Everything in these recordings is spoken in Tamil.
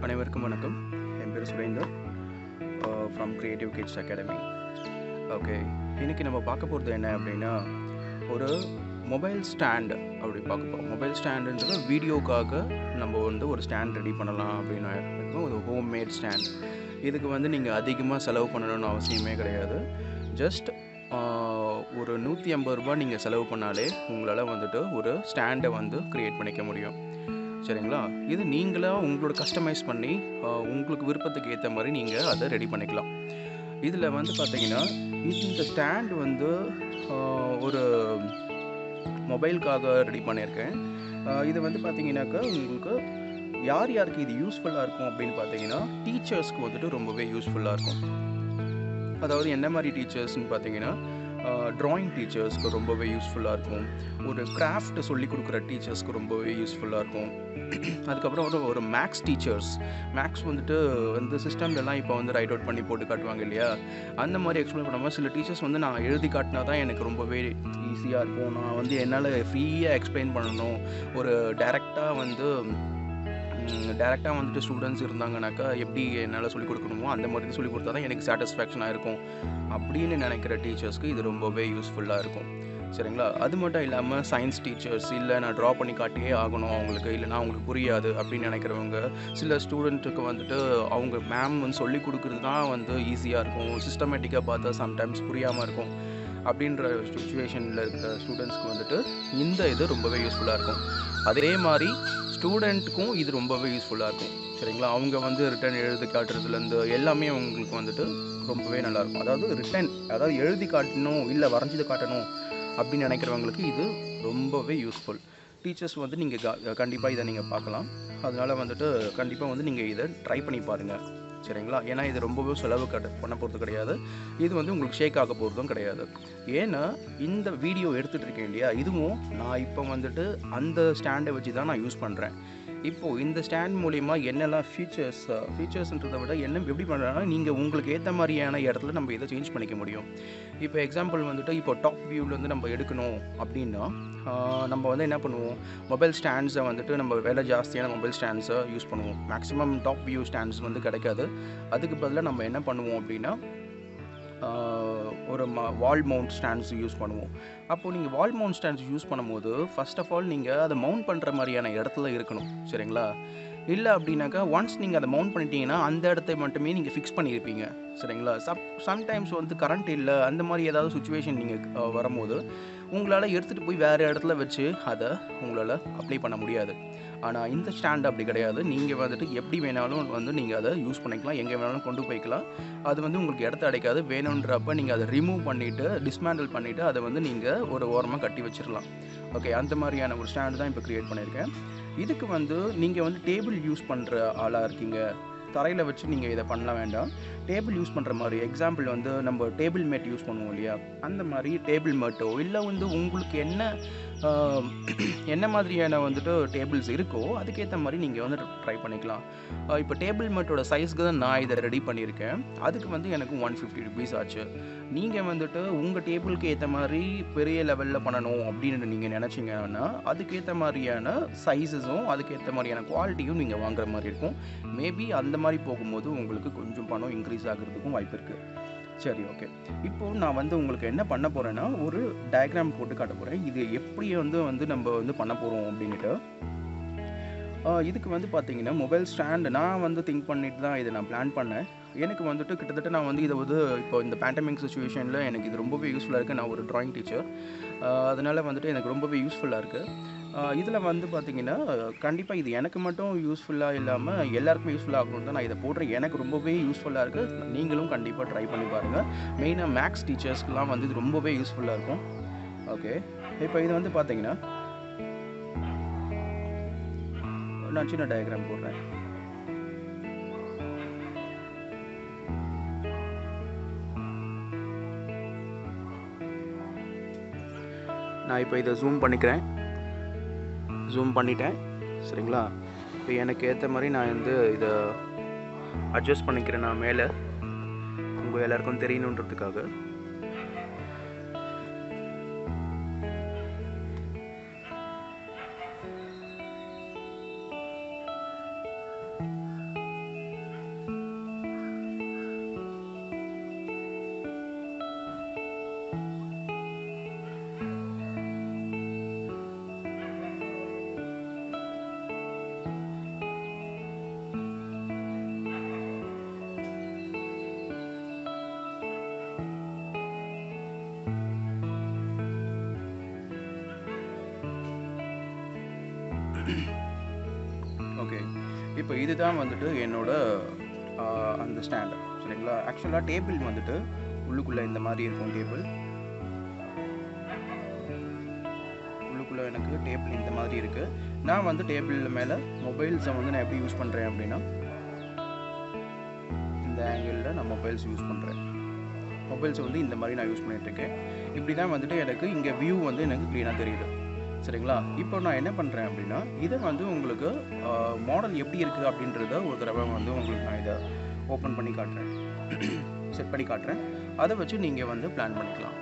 அனைவருக்கும் வணக்கம் என் பேர் Surender from creative kids academy okay இன்றைக்கி நம்ம பார்க்க போகிறது என்ன அப்படின்னா ஒரு மொபைல் ஸ்டாண்டு அப்படி பார்க்க போகிறோம் மொபைல் ஸ்டாண்டுன்றது வீடியோக்காக நம்ம வந்து ஒரு ஸ்டாண்ட் ரெடி பண்ணலாம் அப்படின்னு இருக்கும் ஒரு ஹோம் மேட் ஸ்டாண்ட் இதுக்கு வந்து நீங்கள் அதிகமாக செலவு பண்ணணும்னு அவசியமே கிடையாது ஜஸ்ட் ஒரு நூற்றி ஐம்பது ரூபாய் நீங்கள் செலவு பண்ணாலே உங்களால் வந்துட்டு ஒரு ஸ்டாண்டை வந்து க்ரியேட் பண்ணிக்க முடியும் சரிங்களா இது நீங்களாக உங்களோட கஸ்டமைஸ் பண்ணி ஆஹ், உங்களுக்கு விருப்பத்துக்கு ஏற்ற மாதிரி நீங்கள் அதை ரெடி பண்ணிக்கலாம் இதில் வந்து பார்த்தீங்கன்னா இந்த ஸ்டாண்ட் வந்து ஆஹ், ஒரு மொபைலுக்காக ரெடி பண்ணியிருக்கேன் ஆஹ், இது வந்து பார்த்தீங்கன்னாக்கா உங்களுக்கு யார் யாருக்கு இது யூஸ்ஃபுல்லாக இருக்கும் அப்படின்னு பார்த்தீங்கன்னா டீச்சர்ஸ்க்கு வந்துட்டு ரொம்பவே யூஸ்ஃபுல்லாக இருக்கும் அதாவது என்ன மாதிரி டீச்சர்ஸ்னு பார்த்தீங்கன்னா ட்ராயிங் டீச்சர்ஸ்க்கு ரொம்பவே யூஸ்ஃபுல்லாக இருக்கும் ஒரு கிராஃப்ட் சொல்லி கொடுக்குற டீச்சர்ஸ்க்கு ரொம்பவே யூஸ்ஃபுல்லாக இருக்கும் அதுக்கப்புறம் ஒரு ஒரு மேக்ஸ் டீச்சர்ஸ் மேக்ஸ் வந்துட்டு வந்து சிஸ்டம்லலாம் இப்போ வந்து ரைட் அவுட் பண்ணி போட்டு காட்டுவாங்க இல்லையா அந்த மாதிரி எக்ஸ்பிளைன் பண்ணாமல் சில டீச்சர்ஸ் வந்து நான் எழுதி காட்டினா தான் எனக்கு ரொம்பவே ஈஸியாக இருக்கும் நான் வந்து என்னால் ஃப்ரீயாக எக்ஸ்பிளைன் பண்ணணும் ஒரு டைரெக்டாக வந்து டேரெக்டாக வந்துட்டு ஸ்டூடெண்ட்ஸ் இருந்தாங்கனாக்கா எப்படி என்னால் சொல்லிக் கொடுக்கணுமோ அந்த மாதிரி சொல்லிக் கொடுத்தா தான் எனக்கு சாட்டிஸ்ஃபேக்ஷனாக இருக்கும் அப்படின்னு நினைக்கிற டீச்சர்ஸ்க்கு இது ரொம்பவே யூஸ்ஃபுல்லாக இருக்கும் சரிங்களா அது மட்டும் இல்லாமல் சயின்ஸ் டீச்சர்ஸ் இல்லை நான் ட்ரா பண்ணி காட்டியே ஆகணும் அவங்களுக்கு இல்லைனா அவங்களுக்கு புரியாது அப்படின்னு நினைக்கிறவங்க சில ஸ்டூடெண்ட்டுக்கு வந்துட்டு அவங்க மேம் வந்து சொல்லி கொடுக்குறது தான் வந்து ஈஸியாக இருக்கும் சிஸ்டமேட்டிக்காக பார்த்தா சம்டைம்ஸ் புரியாமல் இருக்கும் அப்படின்ற சுச்சுவேஷனில் இருக்கிற ஸ்டூடெண்ட்ஸ்க்கு வந்துட்டு இந்த இது ரொம்பவே யூஸ்ஃபுல்லாக இருக்கும் அதே மாதிரி ஸ்டூடெண்ட்டுக்கும் இது ரொம்பவே யூஸ்ஃபுல்லாக இருக்கும் சரிங்களா அவங்க வந்து ரிட்டன் எழுதி காட்டுறதுலேருந்து எல்லாமே அவங்களுக்கு வந்துட்டு ரொம்பவே நல்லாயிருக்கும் அதாவது ரிட்டன் அதாவது எழுதி காட்டணும் இல்லை வரைஞ்சது காட்டணும் அப்படின்னு நினைக்கிறவங்களுக்கு இது ரொம்பவே யூஸ்ஃபுல் டீச்சர்ஸ் வந்து நீங்கள் கண்டிப்பாக இதை நீங்கள் பார்க்கலாம் அதனால் வந்துட்டு கண்டிப்பாக வந்து நீங்கள் இதை ட்ரை பண்ணி பாருங்கள் சரிங்களா ஏன்னா இது ரொம்பவே செலவு கட்ட பண்ண போகிறது கிடையாது இது வந்து உங்களுக்கு ஷேக் ஆக போகிறதும் கிடையாது ஏன்னா இந்த வீடியோ எடுத்துகிட்டு இருக்கேன் இல்லையா இதுவும் நான் இப்போ வந்துட்டு அந்த ஸ்டாண்டை வச்சு தான் நான் யூஸ் பண்ணுறேன் இப்போது இந்த ஸ்டாண்ட் மூலிமா என்னெல்லாம் ஃபீச்சர்ஸ் ஃபீச்சர்ஸ்ன்றதை விட என்ன எப்படி பண்ணுறேன்னா நீங்கள் உங்களுக்கு ஏற்ற மாதிரியான இடத்துல நம்ம இதை சேஞ்ச் பண்ணிக்க முடியும் இப்போ எக்ஸாம்பிள் வந்துட்டு இப்போ டாப் வியூவில் வந்து நம்ம எடுக்கணும் அப்படின்னா ஆஹ், நம்ம வந்து என்ன பண்ணுவோம் மொபைல் ஸ்டாண்ட்ஸை வந்துட்டு நம்ம விலை ஜாஸ்தியான மொபைல் ஸ்டாண்ட்ஸை யூஸ் பண்ணுவோம் மேக்ஸிமம் டாப் வியூ ஸ்டாண்ட்ஸ் வந்து கிடைக்காது அதுக்கு பதிலாக நம்ம என்ன பண்ணுவோம் அப்படின்னா ஆஹ், ஒரு ம வால் மவுண்ட் ஸ்டாண்ட்ஸ் யூஸ் பண்ணுவோம் அப்போது நீங்கள் வால் மவுண்ட் ஸ்டாண்ட்ஸ் யூஸ் பண்ணும்போது ஃபர்ஸ்ட் ஆஃப் ஆல் நீங்கள் அதை மவுண்ட் பண்ணுற மாதிரியான இடத்துல இருக்கணும் சரிங்களா இல்லை அப்படின்னாக்கா ஒன்ஸ் நீங்கள் அதை மவுண்ட் பண்ணிட்டீங்கன்னா அந்த இடத்த மட்டுமே நீங்கள் ஃபிக்ஸ் பண்ணியிருப்பீங்க சரிங்களா சப் சம்டைம்ஸ் வந்து கரண்ட் இல்லை அந்த மாதிரி ஏதாவது சுச்சுவேஷன் நீங்கள் வரும்போது உங்களால் எடுத்துகிட்டு போய் வேறு இடத்துல வச்சு அதை உங்களால் அப்ளை பண்ண முடியாது ஆனால் இந்த ஸ்டாண்ட் அப்படி கிடையாது நீங்கள் வந்துட்டு எப்படி வேணாலும் வந்து நீங்கள் அதை யூஸ் பண்ணிக்கலாம் எங்கே வேணாலும் கொண்டு போய்க்கலாம் அது வந்து உங்களுக்கு இடத்த அடைக்காது வேணுன்றப்ப நீங்கள் அதை ரிமூவ் பண்ணிவிட்டு டிஸ்மேண்டில் பண்ணிவிட்டு அதை வந்து நீங்கள் ஒரு ஓரமாக கட்டி வச்சிடலாம் ஓகே அந்த மாதிரியான ஒரு ஸ்டாண்டு தான் இப்போ க்ரியேட் பண்ணியிருக்கேன் இதுக்கு வந்து நீங்கள் வந்து டேபிள் யூஸ் பண்ணுற ஆளாக இருக்கீங்க தரையில் வச்சு நீங்கள் இதை பண்ண வேண்டாம் டேபிள் யூஸ் பண்ணுற மாதிரி எக்ஸாம்பிள் வந்து நம்ம டேபிள் மேட் யூஸ் பண்ணுவோம் இல்லையா அந்த மாதிரி டேபிள் மேட்டோ இல்லை வந்து உங்களுக்கு என்ன ஆஹ், என்ன மாதிரியான வந்துட்டு டேபிள்ஸ் இருக்கோ அதுக்கேற்ற மாதிரி நீங்கள் வந்து ட்ரை பண்ணிக்கலாம் ஆஹ், இப்போ டேபிள் மேட்டோட சைஸ்க்கு தான் நான் இதை ரெடி பண்ணியிருக்கேன் அதுக்கு வந்து எனக்கு ஒன் ஃபிஃப்டி ருபீஸ் ஆச்சு நீங்கள் வந்துட்டு உங்கள் டேபிளுக்கு ஏற்ற மாதிரி பெரிய லெவலில் பண்ணணும் அப்படின்னு நீங்கள் நினச்சிங்கன்னா அதுக்கேற்ற மாதிரியான சைஸஸும் அதுக்கேற்ற மாதிரியான குவாலிட்டியும் நீங்கள் வாங்குற மாதிரி இருக்கும் மேபி அந்த மாதிரி போகும்போது உங்களுக்கு கொஞ்சம் பணம் இன்க்ரீஸ் ஆகிறதுக்கும் வாய்ப்பு இருக்குது சரி ஓகே இப்போ நான் வந்து உங்களுக்கு என்ன பண்ண போகிறேன்னா ஒரு டயக்ராம் போட்டு காட்ட போகிறேன் இது எப்படி வந்து வந்து நம்ம வந்து பண்ண போகிறோம் அப்படின்ட்டு ஆஹ் இதுக்கு வந்து பார்த்தீங்கன்னா மொபைல் ஸ்டாண்ட் நான் வந்து திங்க் பண்ணிட்டு தான் இதை நான் பிளான் பண்ணேன் எனக்கு வந்துட்டு கிட்டத்தட்ட நான் வந்து இதை வந்து இப்போ இந்த பேண்டமிக் சுச்சுவேஷனில் எனக்கு இது ரொம்பவே யூஸ்ஃபுல்லாக இருக்குது நான் ஒரு ட்ராயிங் டீச்சர் அதனால் வந்துட்டு எனக்கு ரொம்பவே யூஸ்ஃபுல்லாக இருக்குது இதில் வந்து பார்த்தீங்கன்னா கண்டிப்பாக இது எனக்கு மட்டும் யூஸ்ஃபுல்லாக இல்லாமல் எல்லாருக்குமே யூஸ்ஃபுல்லாக ஆகணும்னு தான் நான் இதை போடுறேன் எனக்கு ரொம்பவே யூஸ்ஃபுல்லாக இருக்குது நீங்களும் கண்டிப்பாக ட்ரை பண்ணி பாருங்கள் மெயினாக மேக்ஸ் டீச்சர்ஸ்க்குலாம் வந்து இது ரொம்பவே யூஸ்ஃபுல்லாக இருக்கும் ஓகே இப்போ இது வந்து பார்த்தீங்கன்னா நான் சின்ன டயக்ராம் போடுறேன் நான் இப்போ இதை ஜூம் பண்ணிக்கிறேன் ஜூம் பண்ணிட்டேன் சரிங்களா இப்போ எனக்கு ஏற்ற மாதிரி நான் வந்து இதை அட்ஜஸ்ட் பண்ணிக்கிறேன் நான் மேலே உங்கள் எல்லாருக்கும் தெரியணுன்றதுக்காக ஓகே இப்போ இதுதான் வந்துட்டு என்னோட ஆஹ், அந்த ஸ்டாண்டு சரிங்களா ஆக்சுவலாக டேபிள் வந்துட்டு உள்ளுக்குள்ளே இந்த மாதிரி இருக்கும் டேபிள் உள்ளுக்குள்ளே எனக்கு டேபிள் இந்த மாதிரி இருக்குது நான் வந்து டேபிள் மேலே மொபைல்ஸை வந்து நான் எப்படி யூஸ் பண்ணுறேன் அப்படின்னா இந்த ஆங்கிளில் நான் மொபைல்ஸ் யூஸ் பண்ணுறேன் மொபைல்ஸ் வந்து இந்த மாதிரி நான் யூஸ் பண்ணிகிட்ருக்கேன் இப்படி தான் வந்துட்டு எனக்கு இங்கே வியூ வந்து எனக்கு க்ளீனாக தெரியுது சரிங்களா இப்போ நான் என்ன பண்ணுறேன் அப்படின்னா இதை வந்து உங்களுக்கு மாடல் எப்படி இருக்குது அப்படின்றத ஒரு தடவை வந்து உங்களுக்கு நான் இதை ஓப்பன் பண்ணி காட்டுறேன் செட் பண்ணி காட்டுறேன் அதை வச்சு நீங்கள் வந்து பிளான் பண்ணிக்கலாம்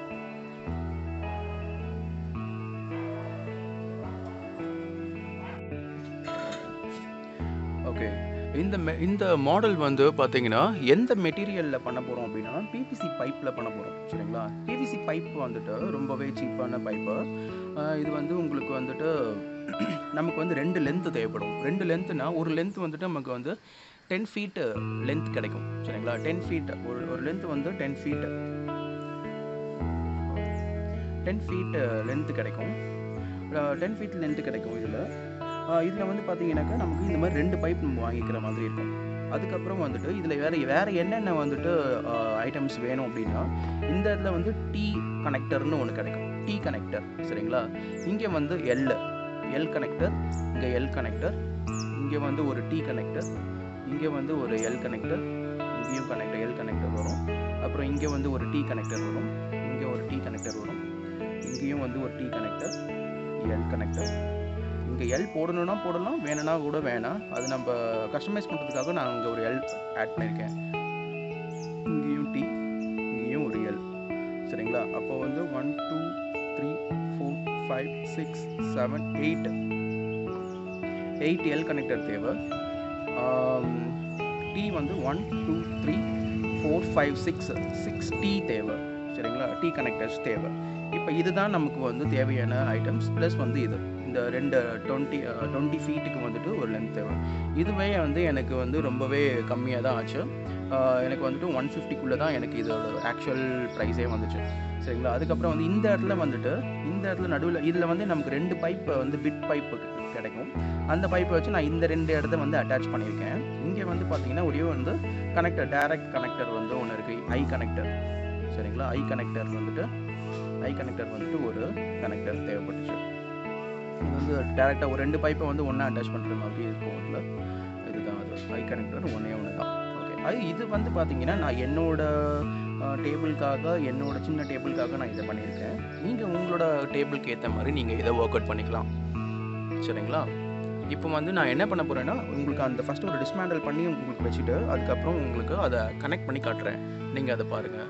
ஓகே இந்த மெ இந்த மாடல் வந்து பார்த்தீங்கன்னா எந்த மெட்டீரியலில் பண்ண போகிறோம் அப்படின்னா பிவிசி பைப்பில் பண்ண போகிறோம் சரிங்களா பிவிசி பைப் வந்துட்டு ரொம்பவே சீப்பான பைப்பு இது வந்து உங்களுக்கு வந்துட்டு நமக்கு வந்து ரெண்டு லென்த்து தேவைப்படும் ரெண்டு லென்த்துனா ஒரு லென்த் வந்துட்டு நமக்கு வந்து டென் ஃபீட்டு லென்த் கிடைக்கும் சரிங்களா டென் ஃபீட் ஒரு ஒரு லென்த் வந்து ten feet ten feet length கிடைக்கும் டென் ஃபீட் லென்த்து கிடைக்கும் இதில் இதில் வந்து பார்த்தீங்கன்னாக்கா நமக்கு இந்த மாதிரி ரெண்டு பைப் நம்ம வாங்கிக்கிற மாதிரி இருக்கும் அதுக்கப்புறம் வந்துட்டு இதில் வேறு வேறு என்னென்ன வந்துட்டு ஐட்டம்ஸ் வேணும் அப்படின்னா இந்த இடத்துல வந்து டி கனெக்டர்னு ஒன்று கிடைக்கும் டி கனெக்டர் சரிங்களா இங்கே வந்து எல் எல் கனெக்டர் இங்கே எல் கனெக்டர் இங்கே வந்து ஒரு டி கனெக்டர் இங்கே வந்து ஒரு எல் கனெக்டர் இங்கேயும் கனெக்டர் எல் கனெக்டர் வரும் அப்புறம் இங்கே வந்து ஒரு டி கனெக்டர் வரும் இங்கே ஒரு டி கனெக்டர் வரும் இங்கேயும் வந்து ஒரு டி கனெக்டர் எல் கனெக்டர் இங்கே எல் போடணும்னா போடலாம் வேணும்னா கூட வேணாம் அது நம்ம கஸ்டமைஸ் பண்ணுறதுக்காக நான் இங்கே ஒரு எல் ஆட் பண்ணியிருக்கேன் இங்கேயும் டி இங்கேயும் ஒரு எல் சரிங்களா அப்போ வந்து one two three four five six seven eight eight L connector தேவை டி வந்து one two three four five six six T தேவை சரிங்களா டி கனெக்டர்ஸ் தேவை இப்போ இதுதான் நமக்கு வந்து தேவையான ஐட்டம்ஸ் ப்ளஸ் வந்து இது இந்த ரெண்டு டுவெண்ட்டி டுவெண்ட்டி ஃபீட்டுக்கு வந்துட்டு ஒரு லென்த் தேவை இதுவே வந்து எனக்கு வந்து ரொம்பவே கம்மியாக தான் ஆச்சு ஆஹ் எனக்கு வந்துட்டு ஒன் ஃபிஃப்டிக்குள்ளே தான் எனக்கு இதோட ஆக்சுவல் ப்ரைஸே வந்துச்சு சரிங்களா அதுக்கப்புறம் வந்து இந்த இடத்துல வந்துட்டு இந்த இடத்துல நடுவில் இதில் வந்து நமக்கு ரெண்டு பைப் வந்து பிட் பைப்பு கிடைக்கும் அந்த பைப்பை வச்சு நான் இந்த ரெண்டு இடத்த வந்து அட்டாச் பண்ணியிருக்கேன் இங்கே வந்து பார்த்தீங்கன்னா ஒரே வந்து கனெக்டர் டைரக்ட் கனெக்டர் வந்து ஒன்று இருக்குது ஐ கனெக்டர் சரிங்களா ஐ கனெக்டர் வந்துட்டு ஐ கனெக்டர் வந்துட்டு ஒரு கனெக்டர் தேவைப்பட்டுச்சு இது வந்து டேரெக்டாக ஒரு ரெண்டு பைப்பை வந்து ஒன்றா அட்டாச் பண்ணுற மாதிரி இருக்கும் அதில் இதுதான் அது ஐ கனெக்டர் ஒன்றே ஒன்று தான் ஓகே அது இது வந்து பார்த்தீங்கன்னா நான் என்னோட டேபிளுக்காக என்னோட சின்ன டேபிளுக்காக நான் இதை பண்ணியிருக்கேன் நீங்கள் உங்களோட டேபிளுக்கு ஏற்ற மாதிரி நீங்கள் இதை ஒர்க் அவுட் பண்ணிக்கலாம் சரிங்களா இப்போ வந்து நான் என்ன பண்ண போகிறேன்னா உங்களுக்கு அந்த ஃபஸ்ட்டு ஒரு டிஸ்மேண்டல் பண்ணி உங்களுக்கு வச்சுட்டு அதுக்கப்புறம் உங்களுக்கு அதை கனெக்ட் பண்ணி காட்டுறேன் நீங்கள் அதை பாருங்கள்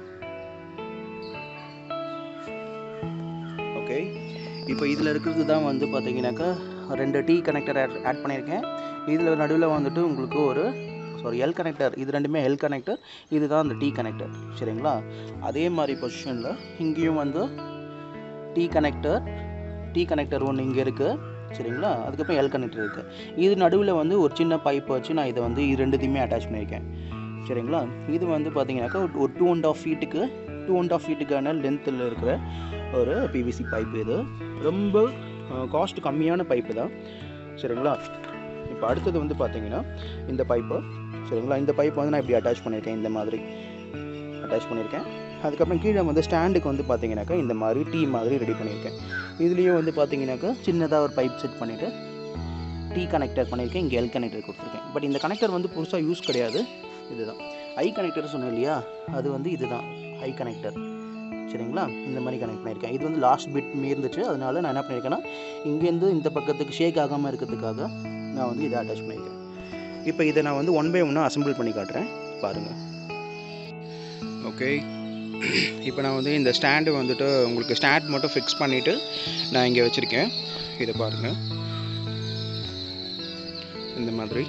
ஓகே இப்போ இதில் இருக்கிறது தான் வந்து பார்த்தீங்கன்னாக்கா ரெண்டு டி கனெக்டர் ஆட் ஆட் பண்ணியிருக்கேன் இதில் நடுவில் வந்துட்டு உங்களுக்கு ஒரு சாரி எல் கனெக்டர் இது ரெண்டுமே எல் கனெக்டர் இதுதான் அந்த டி கனெக்டர் சரிங்களா அதே மாதிரி பொசிஷனில் இங்கேயும் வந்து டி கனெக்டர் டி கனெக்டர் ஒன்று இங்கே இருக்குது சரிங்களா அதுக்கப்புறம் எல் கனெக்டர் இருக்குது இது நடுவில் வந்து ஒரு சின்ன பைப் வச்சு நான் இதை வந்து இது ரெண்டுத்தையுமே அட்டாச் பண்ணியிருக்கேன் சரிங்களா இது வந்து பார்த்தீங்கன்னாக்கா ஒரு டூ அண்ட் ஆஃப் ஃபீட்டுக்கு டூ அண்ட் ஆஃப் ஃபீட்டுக்கான லென்த்தில் இருக்கிற ஒரு பிவிசி பைப் இது ரொம்ப காஸ்ட் கம்மியான பைப்பு தான் சரிங்களா இப்போ அடுத்தது வந்து பார்த்தீங்கன்னா இந்த பைப்பு சரிங்களா இந்த பைப் வந்து நான் இப்படி அட்டாச் பண்ணியிருக்கேன் இந்த மாதிரி அட்டாச் பண்ணியிருக்கேன் அதுக்கப்புறம் கீழே வந்து ஸ்டாண்டுக்கு வந்து பார்த்தீங்கன்னாக்கா இந்த மாதிரி டீ மாதிரி ரெடி பண்ணியிருக்கேன் இதுலேயும் வந்து பார்த்தீங்கன்னாக்கா சின்னதாக ஒரு பைப் செட் பண்ணிவிட்டு டீ கனெக்டர் பண்ணியிருக்கேன் இங்கே எல் கனெக்டர் கொடுத்துருக்கேன் பட் இந்த கனெக்டர் வந்து புதுசாக யூஸ் கிடையாது இதுதான் ஐ கனெக்டர் சொன்னேன் இல்லையா அது வந்து இதுதான் ஐ கனெக்டர் சரிங்களா இந்த மாதிரி கனெக்ட் பண்ணியிருக்கேன் இது வந்து லாஸ்ட் பிட் மீர்ந்துச்சு அதனால நான் என்ன பண்ணியிருக்கேன்னா இங்கேருந்து இந்த பக்கத்துக்கு ஷேக் ஆகாமல் இருக்கிறதுக்காக நான் வந்து இதை அட்டாச் பண்ணியிருக்கேன் இப்போ இதை நான் வந்து ஒன் பை ஒன்னாக அசம்பிள் பண்ணி காட்டுறேன் பாருங்கள் ஓகே இப்போ நான் வந்து இந்த ஸ்டாண்டு வந்துட்டு உங்களுக்கு ஸ்டாண்ட் மட்டும் ஃபிக்ஸ் பண்ணிவிட்டு நான் இங்கே வச்சுருக்கேன் இதை பாருங்கள் இந்த மாதிரி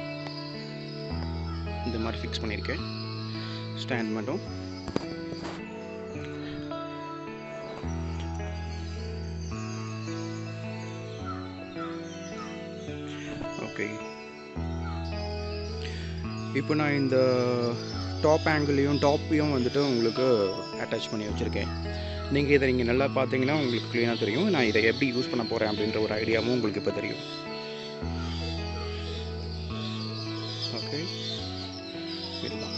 இந்த மாதிரி ஃபிக்ஸ் பண்ணியிருக்கேன் ஸ்டாண்ட் மட்டும் ஓகே இப்போ நான் இந்த டாப் ஆங்கிளையும் டாப்பையும் வந்துட்டு உங்களுக்கு அட்டாச் பண்ணி வச்சுருக்கேன் நீங்கள் இதை நீங்கள் நல்லா பார்த்தீங்கன்னா உங்களுக்கு க்ளீனாக தெரியும் நான் இதை எப்படி யூஸ் பண்ண போகிறேன் அப்படின்ற ஒரு ஐடியாவும் உங்களுக்கு இப்போ தெரியும் ஓகே இதுதான்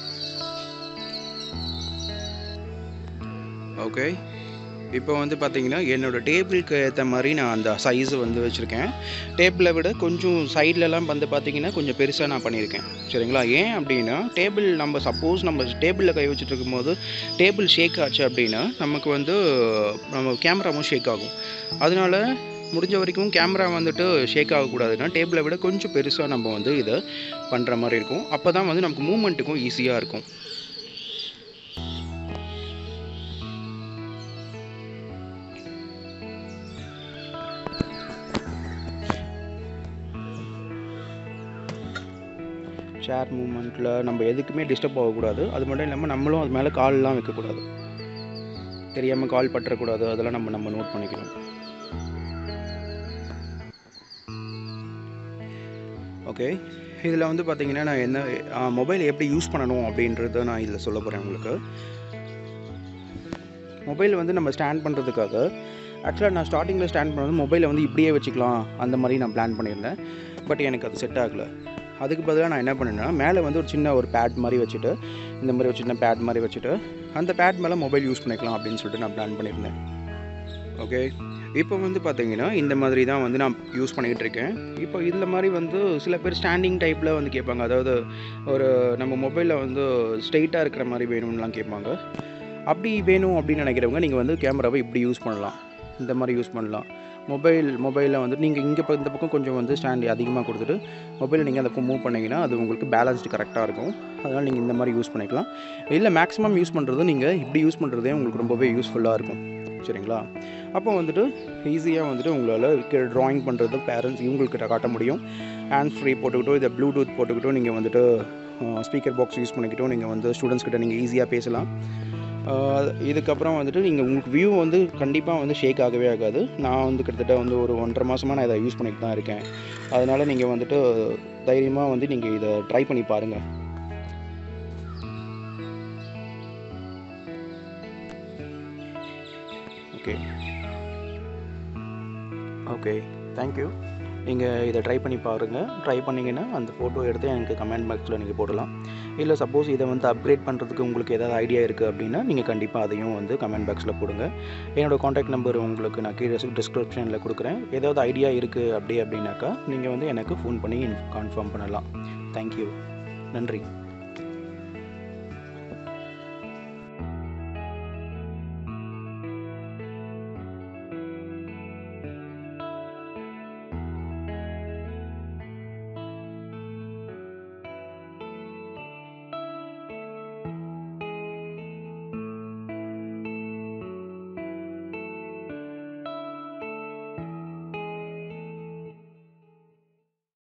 ஓகே இப்போ வந்து பார்த்தீங்கன்னா என்னோடய டேபிளுக்கு ஏற்ற மாதிரி நான் அந்த சைஸு வந்து வச்சுருக்கேன் டேபிளை விட கொஞ்சம் சைட்லலாம் வந்து பார்த்தீங்கன்னா கொஞ்சம் பெருசாக நான் பண்ணியிருக்கேன் சரிங்களா ஏன் அப்படின்னா டேபிள் நம்ம சப்போஸ் நம்ம டேபிளில் கை வச்சுட்டு இருக்கும்போது டேபிள் ஷேக் ஆச்சு அப்படின்னா நமக்கு வந்து நம்ம கேமராவும் ஷேக் ஆகும் அதனால முடிஞ்ச வரைக்கும் கேமரா வந்துட்டு ஷேக் ஆகக்கூடாதுன்னா டேபிளை விட கொஞ்சம் பெருசாக நம்ம வந்து இதை பண்ணுற மாதிரி இருக்கும் அப்போ தான் வந்து நமக்கு மூமெண்ட்டுக்கும் ஈஸியாக இருக்கும் ஷேர் மூமெண்ட்டில் நம்ம எதுக்குமே டிஸ்டர்ப் ஆகக்கூடாது அது மட்டும் இல்லாமல் நம்மளும் அது மேலே கால்லாம் வைக்கக்கூடாது தெரியாமல் கால் பற்றக்கூடாது அதெல்லாம் நம்ம நம்ம நோட் பண்ணிக்கணும் ஓகே இதில் வந்து பார்த்தீங்கன்னா நான் என்ன மொபைல் எப்படி யூஸ் பண்ணணும் அப்படின்றத நான் இதில் சொல்ல போகிறேன் உங்களுக்கு மொபைல் வந்து நம்ம ஸ்டாண்ட் பண்ணுறதுக்காக ஆக்சுவலாக நான் ஸ்டார்டிங்கில் ஸ்டாண்ட் பண்ணது மொபைலை வந்து இப்படியே வச்சுக்கலாம் அந்த மாதிரி நான் பிளான் பண்ணியிருந்தேன் பட் எனக்கு அது செட் ஆகலை அதுக்கு பதிலாக நான் என்ன பண்ணேன்னா மேலே வந்து ஒரு சின்ன ஒரு பேட் மாதிரி வச்சுட்டு இந்த மாதிரி ஒரு சின்ன பேட் மாதிரி வச்சுட்டு அந்த பேட் மேலே மொபைல் யூஸ் பண்ணிக்கலாம் அப்படின்னு சொல்லிட்டு நான் பிளான் பண்ணியிருந்தேன் ஓகே இப்போ வந்து பார்த்தீங்கன்னா இந்த மாதிரி தான் வந்து நான் யூஸ் பண்ணிக்கிட்டு இருக்கேன் இப்போ இதில் மாதிரி வந்து சில பேர் ஸ்டாண்டிங் டைப்பில் வந்து கேட்பாங்க அதாவது ஒரு நம்ம மொபைலில் வந்து ஸ்ட்ரெயிட்டாக இருக்கிற மாதிரி வேணும்லாம் கேட்பாங்க அப்படி வேணும் அப்படின்னு நினைக்கிறவங்க நீங்கள் வந்து கேமராவை இப்படி யூஸ் பண்ணலாம் இந்த மாதிரி யூஸ் பண்ணலாம் மொபைல் மொபைலில் வந்து நீங்கள் இங்கே இந்த பக்கம் கொஞ்சம் வந்து ஸ்டாண்ட் அதிகமாக கொடுத்துட்டு மொபைலை நீங்கள் அந்த பக்கம் மூவ் பண்ணிங்கன்னா அது உங்களுக்கு பேலன்ஸ்டு கரெக்டாக இருக்கும் அதனால் நீங்கள் இந்த மாதிரி யூஸ் பண்ணிக்கலாம் இல்லை மேக்ஸிமம் யூஸ் பண்ணுறது நீங்கள் இப்படி யூஸ் பண்ணுறதே உங்களுக்கு ரொம்பவே யூஸ்ஃபுல்லாக இருக்கும் சரிங்களா அப்போ வந்துட்டு ஈஸியாக வந்துட்டு உங்களால் ட்ராயிங் பண்ணுறது பேரண்ட்ஸ் இவங்கள்கிட்ட காட்ட முடியும் ஹேண்ட் ஃப்ரீ போட்டுக்கிட்டோ இதை ப்ளூடூத் போட்டுக்கிட்டோ நீங்கள் வந்துட்டு ஸ்பீக்கர் பாக்ஸ் யூஸ் பண்ணிக்கிட்டோ நீங்கள் வந்து ஸ்டூடெண்ட்ஸ் கிட்ட நீங்கள் ஈஸியாக பேசலாம் இதுக்கப்புறம் வந்துட்டு நீங்கள் உங்களுக்கு வியூ வந்து கண்டிப்பாக வந்து ஷேக் ஆகவே ஆகாது நான் வந்து கிட்டத்தட்ட வந்து ஒரு ஒன்றரை மாதமாக நான் இதை யூஸ் பண்ணிட்டு தான் இருக்கேன் அதனால் நீங்கள் வந்துட்டு தைரியமாக வந்து நீங்கள் இதை ட்ரை பண்ணி பாருங்கள் ஓகே ஓகே தேங்க்யூ நீங்கள் இதை ட்ரை பண்ணி பாருங்கள் ட்ரை பண்ணிங்கன்னா அந்த ஃபோட்டோ எடுத்து எனக்கு கமெண்ட் பாக்ஸில் நீங்கள் போடலாம் இல்லை சப்போஸ் இதை வந்து அப்கிரேட் பண்ணுறதுக்கு உங்களுக்கு ஏதாவது ஐடியா இருக்குது அப்படின்னா நீங்கள் கண்டிப்பாக அதையும் வந்து கமெண்ட் பாக்ஸில் போடுங்க என்னோடய காண்டாக்ட் நம்பர் உங்களுக்கு நான் கீழே டிஸ்கிரிப்ஷனில் கொடுக்குறேன் ஏதாவது ஐடியா இருக்குது அப்படி அப்படின்னாக்கா நீங்கள் வந்து எனக்கு ஃபோன் பண்ணி கன்ஃபார்ம் பண்ணலாம் தேங்க்யூ நன்றி